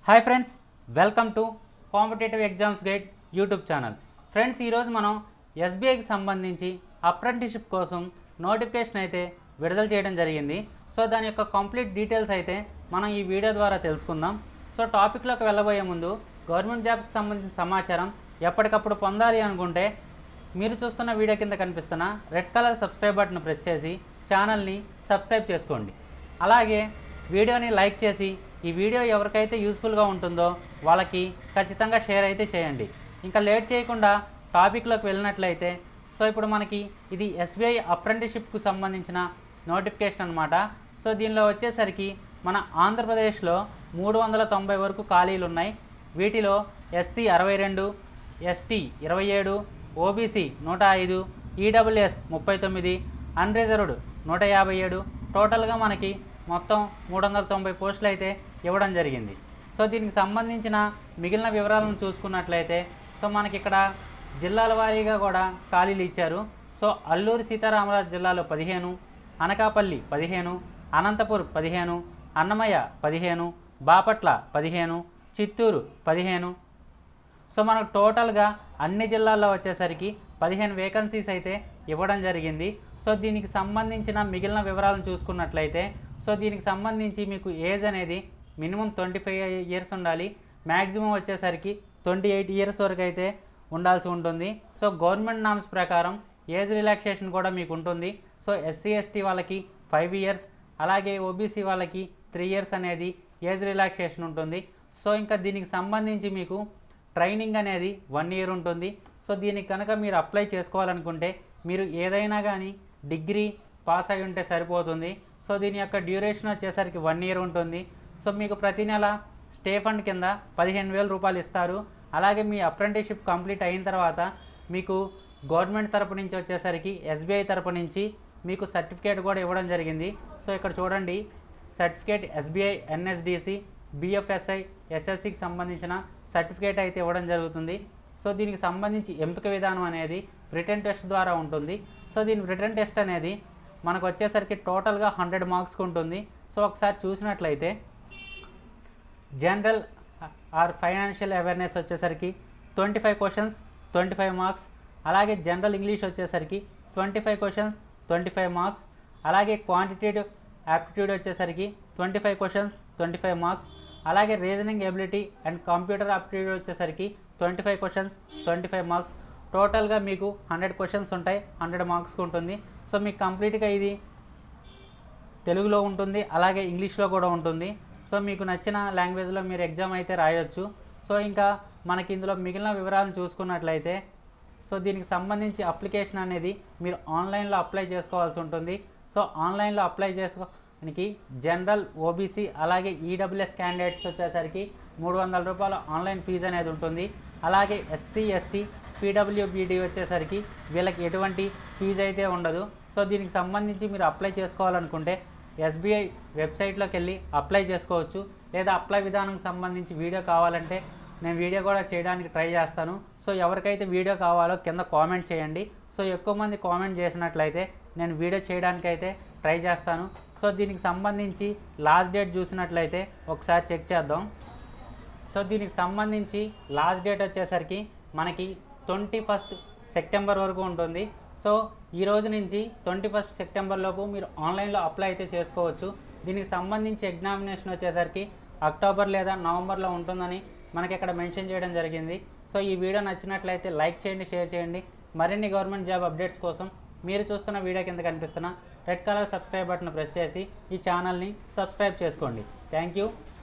hi friends welcome to competitive exams guide YouTube channel friends ఈరోజు మనం ఎస్బీఐకి సంబంధించి apprenticeship కోసం నోటిఫికేషన్ అయితే విడుదల చేయడం జరిగింది సో దాని యొక్క కంప్లీట్ డీటెయిల్స్ అయితే మనం ఈ వీడియో ద్వారా తెలుసుకుందాం సో టాపిక్లోకి వెళ్ళబోయే ముందు గవర్నమెంట్ జాబ్కి సంబంధించిన సమాచారం ఎప్పటికప్పుడు పొందాలి అనుకుంటే మీరు చూస్తున్న వీడియో కింద కనిపిస్తున్న red colour subscribe button press చేసి ఛానల్ని సబ్స్క్రైబ్ చేసుకోండి అలాగే వీడియోని లైక్ చేసి ఈ వీడియో ఎవరికైతే యూస్ఫుల్గా ఉంటుందో వాళ్ళకి ఖచ్చితంగా షేర్ అయితే చేయండి ఇంకా లేట్ చేయకుండా టాపిక్లోకి వెళ్ళినట్లయితే సో ఇప్పుడు మనకి ఇది ఎస్బీఐ అప్రెంటిషిప్కు సంబంధించిన నోటిఫికేషన్ అనమాట సో దీనిలో వచ్చేసరికి మన ఆంధ్రప్రదేశ్లో మూడు వందల తొంభై వరకు ఖాళీలు ఉన్నాయి వీటిలో ఎస్సీ అరవై రెండు ఎస్టీ ఇరవై ఏడు ఓబీసీ నూట ఐదు ఈడబ్ల్యూఎస్ ముప్పై తొమ్మిది అన్రిజర్వ్డ్ నూట యాభై ఏడు టోటల్గా మనకి మొత్తం మూడు వందల తొంభై పోస్టులు అయితే ఇవ్వడం జరిగింది సో దీనికి సంబంధించిన మిగిలిన వివరాలను చూసుకున్నట్లయితే సో మనకి ఇక్కడ జిల్లాల వారీగా కూడా ఖాళీలు ఇచ్చారు సో అల్లూరి సీతారామరాజు జిల్లాలో పదిహేను అనకాపల్లి పదిహేను అనంతపూర్ పదిహేను అన్నమయ్య పదిహేను బాపట్ల పదిహేను చిత్తూరు పదిహేను సో మనకు టోటల్గా అన్ని జిల్లాల్లో వచ్చేసరికి పదిహేను వేకెన్సీస్ అయితే ఇవ్వడం జరిగింది సో దీనికి సంబంధించిన మిగిలిన వివరాలను చూసుకున్నట్లయితే సో దీనికి సంబంధించి మీకు ఏజ్ అనేది మినిమం ట్వంటీ ఫైవ్ ఇయర్స్ ఉండాలి మ్యాక్సిమం వచ్చేసరికి ట్వంటీ ఎయిట్ ఇయర్స్ వరకు అయితే ఉండాల్సి ఉంటుంది సో గవర్నమెంట్ నామ్స్ ప్రకారం ఏజ్ రిలాక్సేషన్ కూడా మీకు ఉంటుంది సో ఎస్సీ ఎస్టీ వాళ్ళకి ఫైవ్ ఇయర్స్ అలాగే ఓబీసీ వాళ్ళకి త్రీ ఇయర్స్ అనేది ఏజ్ రిలాక్సేషన్ ఉంటుంది సో ఇంకా దీనికి సంబంధించి మీకు ట్రైనింగ్ అనేది వన్ ఇయర్ ఉంటుంది సో దీనికి కనుక మీరు అప్లై చేసుకోవాలనుకుంటే మీరు ఏదైనా కానీ డిగ్రీ పాస్ అయి ఉంటే సరిపోతుంది సో దీని యొక్క డ్యూరేషన్ వచ్చేసరికి వన్ ఇయర్ ఉంటుంది సో మీకు ప్రతి నెల స్టే ఫండ్ కింద పదిహేను వేల రూపాయలు ఇస్తారు అలాగే మీ అప్రెంటిషిప్ కంప్లీట్ అయిన తర్వాత మీకు గవర్నమెంట్ తరపు నుంచి వచ్చేసరికి ఎస్బీఐ తరపు నుంచి మీకు సర్టిఫికేట్ కూడా ఇవ్వడం జరిగింది సో ఇక్కడ చూడండి సర్టిఫికేట్ ఎస్బీఐ ఎన్ఎస్డిసి బిఎఫ్ఎస్ఐ ఎస్ఎస్సికి సంబంధించిన సర్టిఫికేట్ అయితే ఇవ్వడం జరుగుతుంది సో దీనికి సంబంధించి ఎంపిక విధానం అనేది రిటర్న్ టెస్ట్ ద్వారా ఉంటుంది సో దీని రిటర్న్ టెస్ట్ అనేది మనకు వచ్చేసరికి టోటల్గా హండ్రెడ్ మార్క్స్కి ఉంటుంది సో ఒకసారి చూసినట్లయితే జనరల్ ఆర్ ఫైనాన్షియల్ అవేర్నెస్ వచ్చేసరికి twenty five questions twenty five marks అలాగే జనరల్ ఇంగ్లీష్ వచ్చేసరికి twenty five questions twenty five marks అలాగే క్వాంటిటేటివ్ యాప్టిట్యూడ్ వచ్చేసరికి twenty five questions twenty five marks అలాగే reasoning ability and computer aptitude వచ్చేసరికి twenty five questions twenty five marks టోటల్గా మీకు hundred questions ఉంటాయి hundred మార్క్స్కి ఉంటుంది సో మీకు కంప్లీట్గా ఇది తెలుగులో ఉంటుంది అలాగే ఇంగ్లీష్లో కూడా ఉంటుంది సో మీకు నచ్చిన లాంగ్వేజ్లో మీరు ఎగ్జామ్ అయితే రాయొచ్చు సో ఇంకా మనకి ఇందులో మిగిలిన వివరాలను చూసుకున్నట్లయితే సో దీనికి సంబంధించి అప్లికేషన్ అనేది మీరు ఆన్లైన్లో అప్లై చేసుకోవాల్సి ఉంటుంది సో ఆన్లైన్లో అప్లై చేసుకోవడానికి జనరల్ ఓబీసీ అలాగే ఈడబ్ల్యూఎస్ క్యాండిడేట్స్ వచ్చేసరికి మూడు వందల రూపాయల ఆన్లైన్ ఫీజు అనేది ఉంటుంది అలాగే ఎస్సీ ఎస్టీ పీడబ్ల్యూబీడీ వచ్చేసరికి వీళ్ళకి ఎటువంటి ఫీజు అయితే ఉండదు సో దీనికి సంబంధించి మీరు అప్లై చేసుకోవాలనుకుంటే ఎస్బీఐ వెబ్సైట్లోకి వెళ్ళి అప్లై చేసుకోవచ్చు లేదా అప్లై విధానం సంబంధించి వీడియో కావాలంటే నేను వీడియో కూడా చేయడానికి ట్రై చేస్తాను సో ఎవరికైతే వీడియో కావాలో కింద కామెంట్ చేయండి సో ఎక్కువ మంది కామెంట్ చేసినట్లయితే నేను వీడియో చేయడానికి అయితే ట్రై చేస్తాను సో దీనికి సంబంధించి లాస్ట్ డేట్ చూసినట్లయితే ఒకసారి చెక్ చేద్దాం సో దీనికి సంబంధించి లాస్ట్ డేట్ వచ్చేసరికి మనకి ట్వంటీ ఫస్ట్ సెప్టెంబర్ వరకు ఉంటుంది సో ఈ రోజు నుంచి ట్వంటీ ఫస్ట్ సెప్టెంబర్ లోపు మీరు ఆన్లైన్లో అప్లై అయితే చేసుకోవచ్చు దీనికి సంబంధించి ఎగ్జామినేషన్ వచ్చేసరికి అక్టోబర్ లేదా నవంబర్లో ఉంటుందని మనకి ఇక్కడ మెన్షన్ చేయడం జరిగింది సో ఈ వీడియో నచ్చినట్లయితే లైక్ చేయండి షేర్ చేయండి మరిన్ని గవర్నమెంట్ జాబ్ అప్డేట్స్ కోసం మీరు చూస్తున్న వీడియో కింద కనిపిస్తున్న red colour subscribe button press చేసి ఈ ఛానల్ని సబ్స్క్రైబ్ చేసుకోండి థ్యాంక్ యూ